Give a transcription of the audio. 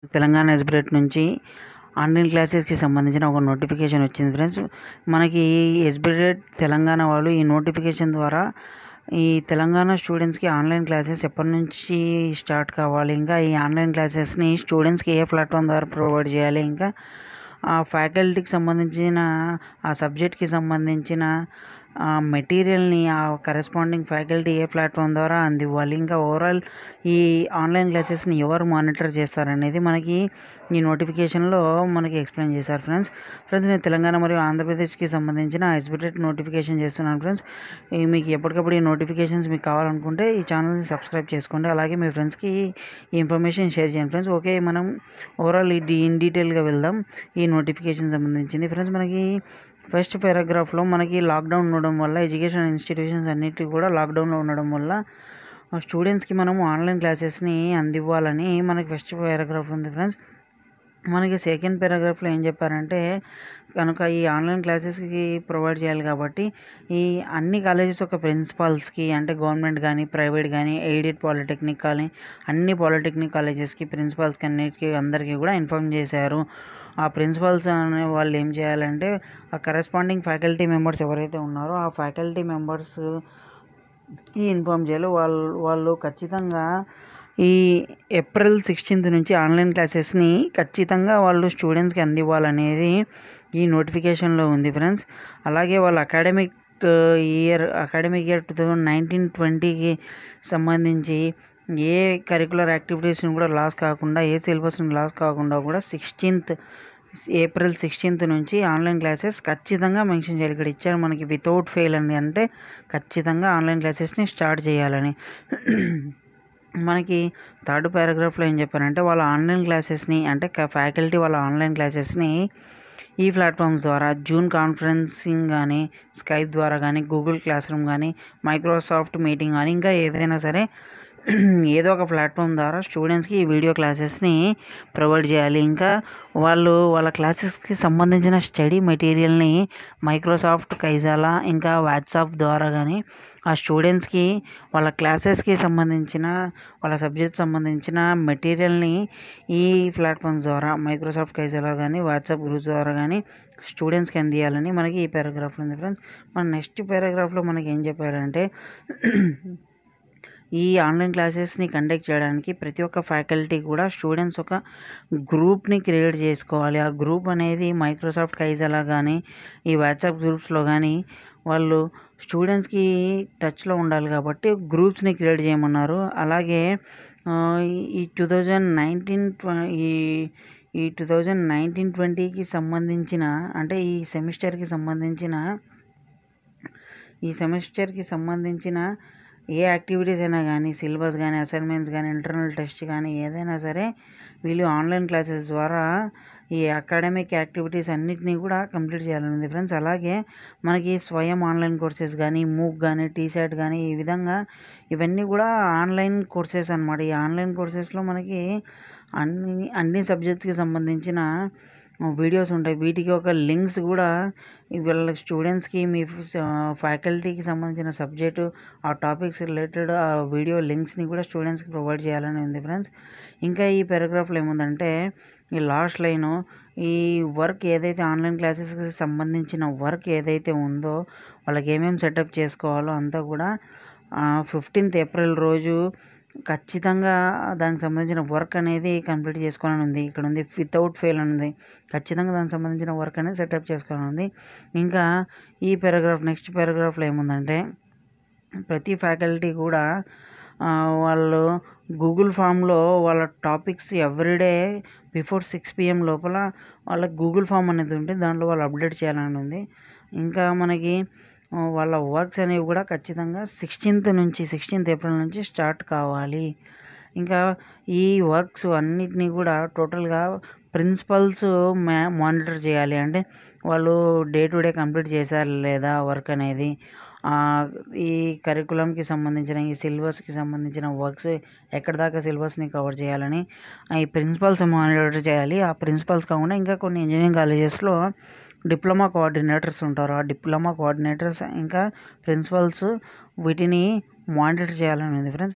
Telangana SBTET నుంచి online క్లాసెస్కి సంబంధించిన ఒక నోటిఫికేషన్ వచ్చింది ఫ్రెండ్స్ మనకి ఎస్బిటెట్ తెలంగాణ వాళ్ళు ఈ నోటిఫికేషన్ ద్వారా ఈ తెలంగాణ స్టూడెంట్స్కి ఆన్లైన్ క్లాసెస్ ఎప్పటి నుంచి స్టార్ట్ కావాలి ఇంకా ఈ ఆన్లైన్ క్లాసెస్ని స్టూడెంట్స్కి ఏ ప్లాట్ఫామ్ ద్వారా ప్రొవైడ్ చేయాలి ఇంకా ఆ ఫ్యాకల్టీకి సంబంధించిన ఆ సబ్జెక్ట్కి సంబంధించిన ఆ మెటీరియల్ని ఆ కరెస్పాండింగ్ ఫ్యాకల్టీ ఏ ప్లాట్ఫామ్ ద్వారా అందివ్వాలి ఇంకా ఓవరాల్ ఈ ఆన్లైన్ క్లాసెస్ని ఎవరు మానిటర్ చేస్తారనేది మనకి ఈ నోటిఫికేషన్లో మనకి ఎక్స్ప్లెయిన్ చేశారు ఫ్రెండ్స్ ఫ్రెండ్స్ నేను తెలంగాణ మరియు ఆంధ్రప్రదేశ్కి సంబంధించిన ఎస్బిటెట్ నోటిఫికేషన్ చేస్తున్నాను ఫ్రెండ్స్ ఈ మీకు ఎప్పటికప్పుడు ఈ నోటిఫికేషన్స్ మీకు కావాలనుకుంటే ఈ ఛానల్ని సబ్స్క్రైబ్ చేసుకోండి అలాగే మీ ఫ్రెండ్స్కి ఈ ఇన్ఫర్మేషన్ షేర్ చేయండి ఫ్రెండ్స్ ఓకే మనం ఓవరాల్ ఈ ఇన్ డీటెయిల్గా వెళ్దాం ఈ నోటిఫికేషన్ సంబంధించింది ఫ్రెండ్స్ మనకి ఫస్ట్ పారాగ్రాఫ్లో మనకి లాక్డౌన్ ఉండడం వల్ల ఎడ్యుకేషన్ ఇన్స్టిట్యూషన్స్ అన్నిటి కూడా లాక్డౌన్లో ఉండడం వల్ల స్టూడెంట్స్కి మనము ఆన్లైన్ క్లాసెస్ని అందివ్వాలని మనకి ఫస్ట్ పారాగ్రాఫ్ ఉంది ఫ్రెండ్స్ మనకి సెకండ్ పారాగ్రాఫ్లో ఏం చెప్పారంటే కనుక ఈ ఆన్లైన్ క్లాసెస్కి ప్రొవైడ్ చేయాలి కాబట్టి ఈ అన్ని కాలేజెస్ ఒక ప్రిన్సిపాల్స్కి అంటే గవర్నమెంట్ కానీ ప్రైవేట్ కానీ ఎయిడెడ్ పాలిటెక్నిక్ కానీ అన్ని పాలిటెక్నిక్ కాలేజెస్కి ప్రిన్సిపాల్స్కి అన్నిటికీ అందరికీ కూడా ఇన్ఫామ్ చేశారు ఆ ప్రిన్సిపాల్స్ అనే వాళ్ళు ఏం చేయాలంటే ఆ కరెస్పాండింగ్ ఫ్యాకల్టీ మెంబర్స్ ఎవరైతే ఉన్నారో ఆ ఫ్యాకల్టీ మెంబర్స్కి ఇన్ఫామ్ చేయాలి వాళ్ళు వాళ్ళు ఖచ్చితంగా ఈ ఏప్రిల్ సిక్స్టీన్త్ నుంచి ఆన్లైన్ క్లాసెస్ని ఖచ్చితంగా వాళ్ళు స్టూడెంట్స్కి అందివ్వాలనేది ఈ నోటిఫికేషన్లో ఉంది ఫ్రెండ్స్ అలాగే వాళ్ళ academic year academic year two thousand nineteen ట్వంటీకి సంబంధించి ఏ కరికులర్ యాక్టివిటీస్ని కూడా లాస్ కాకుండా ఏ సిలబస్ని లాస్ కాకుండా కూడా సిక్స్టీన్త్ ఏప్రిల్ సిక్స్టీన్త్ నుంచి ఆన్లైన్ క్లాసెస్ ఖచ్చితంగా మెన్షన్ చేయాలి ఇక్కడ ఇచ్చారు మనకి వితౌట్ ఫెయిల్ అండి అంటే ఖచ్చితంగా ఆన్లైన్ క్లాసెస్ని స్టార్ట్ చేయాలని మనకి థర్డ్ పారాగ్రాఫ్లో ఏం చెప్పారంటే వాళ్ళ ఆన్లైన్ క్లాసెస్ని అంటే ఫ్యాకల్టీ వాళ్ళ ఆన్లైన్ క్లాసెస్ని ఈ ప్లాట్ఫామ్స్ ద్వారా జూన్ కాన్ఫరెన్సింగ్ కానీ స్కైప్ ద్వారా కానీ గూగుల్ క్లాస్ రూమ్ కానీ మైక్రోసాఫ్ట్ మీటింగ్ కానీ ఇంకా ఏదైనా సరే ఏదో ఒక ప్లాట్ఫామ్ ద్వారా స్టూడెంట్స్కి ఈ వీడియో క్లాసెస్ని ప్రొవైడ్ చేయాలి ఇంకా వాళ్ళు వాళ్ళ క్లాసెస్కి సంబంధించిన స్టడీ మెటీరియల్ని మైక్రోసాఫ్ట్ కైజాలా ఇంకా వాట్సాప్ ద్వారా కానీ ఆ స్టూడెంట్స్కి వాళ్ళ క్లాసెస్కి సంబంధించిన వాళ్ళ సబ్జెక్ట్ సంబంధించిన మెటీరియల్ని ఈ ప్లాట్ఫామ్స్ ద్వారా మైక్రోసాఫ్ట్ కైజాలా కానీ వాట్సాప్ గ్రూప్స్ ద్వారా కానీ స్టూడెంట్స్కి అందియాలని మనకి ఈ పారాగ్రాఫ్లో ఉంది ఫ్రెండ్స్ మన నెక్స్ట్ పారాగ్రాఫ్లో మనకి ఏం చెప్పారంటే ఈ ఆన్లైన్ క్లాసెస్ని కండక్ట్ చేయడానికి ప్రతి ఒక్క ఫ్యాకల్టీ కూడా స్టూడెంట్స్ ఒక గ్రూప్ని క్రియేట్ చేసుకోవాలి ఆ గ్రూప్ అనేది మైక్రోసాఫ్ట్ కైజలా కానీ ఈ వాట్సాప్ గ్రూప్స్లో కానీ వాళ్ళు స్టూడెంట్స్కి టచ్లో ఉండాలి కాబట్టి గ్రూప్స్ని క్రియేట్ చేయమన్నారు అలాగే ఈ టూ థౌజండ్ నైన్టీన్ ఈ ఈ టూ థౌజండ్ నైన్టీన్ ట్వంటీకి సంబంధించిన అంటే ఈ సెమిస్టర్కి సంబంధించిన ఈ సెమిస్టర్కి సంబంధించిన ఏ యాక్టివిటీస్ అయినా కానీ సిలబస్ కానీ అసైన్మెంట్స్ కానీ ఇంటర్నల్ టెస్ట్ కానీ ఏదైనా సరే వీళ్ళు ఆన్లైన్ క్లాసెస్ ద్వారా ఈ అకాడమిక్ యాక్టివిటీస్ అన్నిటినీ కూడా కంప్లీట్ చేయాలని ఉంది ఫ్రెండ్స్ అలాగే మనకి స్వయం ఆన్లైన్ కోర్సెస్ కానీ మూక్ కానీ టీశాట్ కానీ ఈ విధంగా ఇవన్నీ కూడా ఆన్లైన్ కోర్సెస్ అనమాట ఈ ఆన్లైన్ కోర్సెస్లో మనకి అన్ని అన్ని సబ్జెక్ట్స్కి సంబంధించిన వీడియోస్ ఉంటాయి వీటికి ఒక లింక్స్ కూడా వీళ్ళ స్టూడెంట్స్కి మీ ఫ్యాకల్టీకి సంబంధించిన సబ్జెక్టు ఆ టాపిక్స్ రిలేటెడ్ ఆ వీడియో లింక్స్ని కూడా స్టూడెంట్స్కి ప్రొవైడ్ చేయాలని ఉంది ఫ్రెండ్స్ ఇంకా ఈ పారాగ్రాఫ్లో ఏముందంటే ఈ లాస్ట్ లైన్ ఈ వర్క్ ఏదైతే ఆన్లైన్ క్లాసెస్కి సంబంధించిన వర్క్ ఏదైతే ఉందో వాళ్ళకి ఏమేమి సెటప్ చేసుకోవాలో అంతా కూడా ఫిఫ్టీన్త్ ఏప్రిల్ రోజు ఖచ్చితంగా దానికి సంబంధించిన వర్క్ అనేది కంప్లీట్ చేసుకోవాలని ఉంది ఇక్కడ ఉంది వితౌట్ ఫెయిల్ అని ఉంది ఖచ్చితంగా దానికి సంబంధించిన వర్క్ అనేది సెటప్ చేసుకోవాలని ఉంది ఇంకా ఈ పారాగ్రాఫ్ నెక్స్ట్ పారాగ్రాఫ్లో ఏముందంటే ప్రతి ఫ్యాకల్టీ కూడా వాళ్ళు గూగుల్ ఫామ్లో వాళ్ళ topics everyday before six PM లోపల వాళ్ళకి గూగుల్ ఫామ్ అనేది ఉంటే దాంట్లో వాళ్ళు అప్డేట్ చేయాలని ఉంది ఇంకా మనకి వాళ్ళ వర్క్స్ అనేవి కూడా ఖచ్చితంగా సిక్స్టీన్త్ నుంచి సిక్స్టీన్త్ ఏప్రిల్ నుంచి స్టార్ట్ కావాలి ఇంకా ఈ వర్క్స్ అన్నిటినీ కూడా టోటల్గా ప్రిన్సిపల్స్ మ్యా మానిటర్ చేయాలి అంటే వాళ్ళు డే టు డే కంప్లీట్ చేశారు లేదా వర్క్ అనేది ఈ కరికులంకి సంబంధించిన ఈ సిలబస్కి సంబంధించిన వర్క్స్ ఎక్కడి దాకా సిలబస్ని కవర్ చేయాలని ఈ ప్రిన్సిపల్స్ మానిటర్ చేయాలి ఆ ప్రిన్సిపల్స్ కాకుండా ఇంకా కొన్ని ఇంజనీరింగ్ కాలేజెస్లో డిప్లొమా కోఆర్డినేటర్స్ ఉంటారు ఆ డిప్లొమా కోఆర్డినేటర్స్ ఇంకా ప్రిన్సిపల్స్ వీటిని మానిటర్ చేయాలని ఉంది ఫ్రెండ్స్